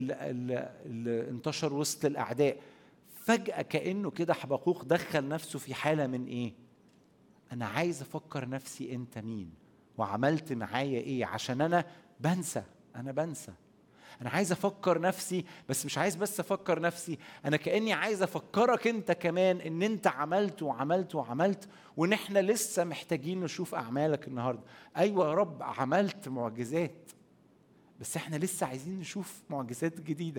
اللي انتشر وسط الاعداء فجاه كانه كده حبقوق دخل نفسه في حاله من ايه انا عايز افكر نفسي انت مين وعملت معايا ايه عشان انا بنسى انا بنسى انا عايز افكر نفسي بس مش عايز بس افكر نفسي انا كاني عايز افكرك انت كمان ان انت عملت وعملت وعملت وان احنا لسه محتاجين نشوف اعمالك النهارده ايوه يا رب عملت معجزات بس احنا لسه عايزين نشوف معجزات جديده